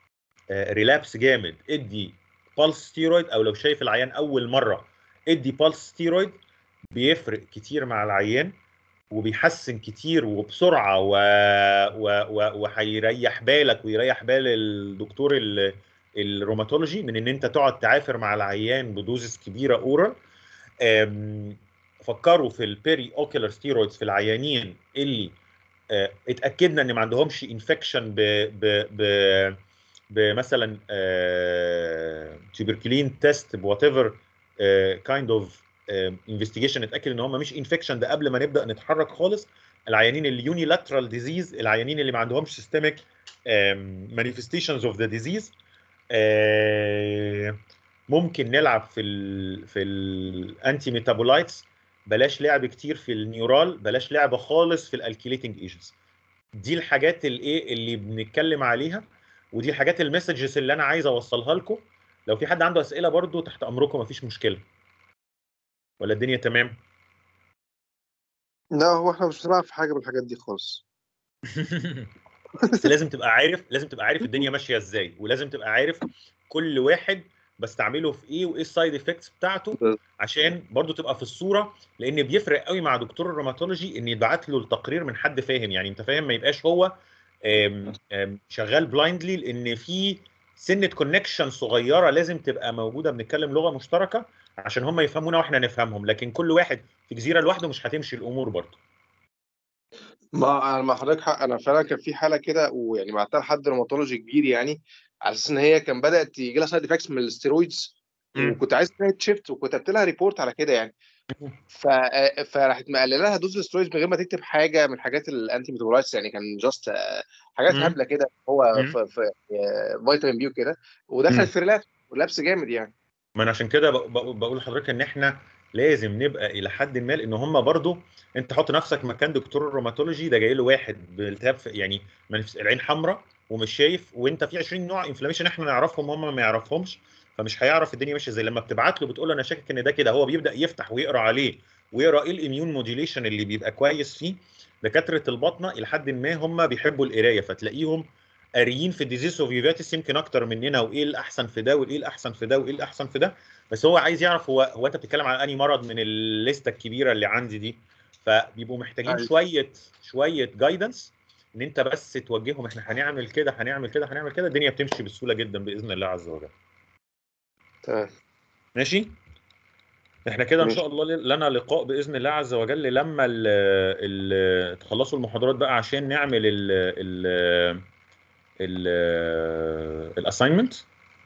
ريلابس جامد ادي بالس ستيرويد او لو شايف العيان اول مره ادي بالس ستيرويد بيفرق كتير مع العيان وبيحسن كتير وبسرعه و... و... و... وهيريح بالك ويريح بال الدكتور ال... الروماتولوجي من ان انت تقعد تعافر مع العيان بدوزز كبيره اورال أم... فكروا في البيري اوكيولار ستيرويدز في العيانين اللي اه اتاكدنا ان ما عندهمش انفكشن ب ب ب بمثلا تيوبركلين تيست بوات ايفر كايند اوف انفستيجيشن اتاكد ان هم مش انفكشن ده قبل ما نبدا نتحرك خالص العيانين اليوني لاترال ديزيز العيانين اللي ما عندهمش سيستميك مانيفستيشنز اوف ذا ديزيز آه، ممكن نلعب في ال في الانتي ميتابولايتس بلاش لعب كتير في النيورال بلاش لعب خالص في الالكيليتنج ايجنتس دي الحاجات الايه اللي بنتكلم عليها ودي الحاجات المسجز اللي انا عايز اوصلها لكم لو في حد عنده اسئله برضو تحت امركم مفيش مشكله ولا الدنيا تمام لا هو احنا مش بنلعب في حاجه من الحاجات دي خالص بس لازم تبقى عارف لازم تبقى عارف الدنيا ماشيه ازاي ولازم تبقى عارف كل واحد بستعمله في ايه وايه السايد افكتس بتاعته عشان برضو تبقى في الصوره لان بيفرق قوي مع دكتور الروماتولوجي ان يتبعت له التقرير من حد فاهم يعني انت فاهم ما يبقاش هو آم، آم، شغال بلايندلي لان في سنه كونكشن صغيره لازم تبقى موجوده بنتكلم لغه مشتركه عشان هم يفهمونا واحنا نفهمهم لكن كل واحد في جزيره لوحده مش هتمشي الامور برضو ما ما حضرتك حق انا فعلا كان في حاله كده ويعني بعتها لحد روماتولوجي كبير يعني على اساس ان هي كان بدات يجي لها سايد افكتس من الستيرويدز مم. وكنت عايز تلاقي شيفت وكتبت لها ريبورت على كده يعني ف... فراحت مقلله لها دوز الاسترويدز من غير ما تكتب حاجه من حاجات الانتي ميتابولايتس يعني كان جاست حاجات مم. هبله كده هو مم. في, في آه، فيتامين بي وكده ودخلت مم. في ريلابس ولابس جامد يعني ما انا عشان كده بق- بق- بقول لحضرتك ان احنا لازم نبقى الى حد ما لان هم برضو انت حط نفسك مكان دكتور الروماتولوجي ده جاي له واحد بالتهاب في- يعني منف- العين حمراء ومش شايف وانت في 20 نوع انفلاميشن احنا نعرفهم هم ما يعرفهمش فمش هيعرف الدنيا ماشيه ازاي لما بتبعت له بتقول له انا شاكك ان ده كده هو بيبدا يفتح ويقرا عليه ويقرا ايه الاميون موديوليشن اللي بيبقى كويس فيه دكاتره الباطنه الى حد ما هم بيحبوا القرايه فتلاقيهم قاريين في الديزيز اوف يوفيتس يمكن اكتر مننا وايه الاحسن في ده وايه الاحسن في ده وايه الاحسن في ده بس هو عايز يعرف هو هو انت بتتكلم عن انهي مرض من الليسته الكبيره اللي عندي دي فبيبقوا محتاجين أيوة. شويه شويه جايدنس ان انت بس توجههم احنا هنعمل كده هنعمل كده هنعمل كده الدنيا بتمشي بسهوله جدا باذن الله عز وجل تمام ماشي احنا كده ان ماشي. شاء الله لنا لقاء باذن الله عز وجل لما ال ال تخلصوا المحاضرات بقى عشان نعمل ال ال ال الاساينمنت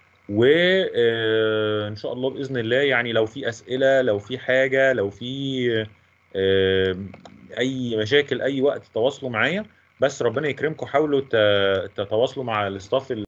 وان شاء الله باذن الله يعني لو في اسئله لو في حاجه لو في آه، اي مشاكل اي وقت تواصلوا معايا بس ربنا يكرمكم حاولوا ت- تتواصلوا مع الاستاف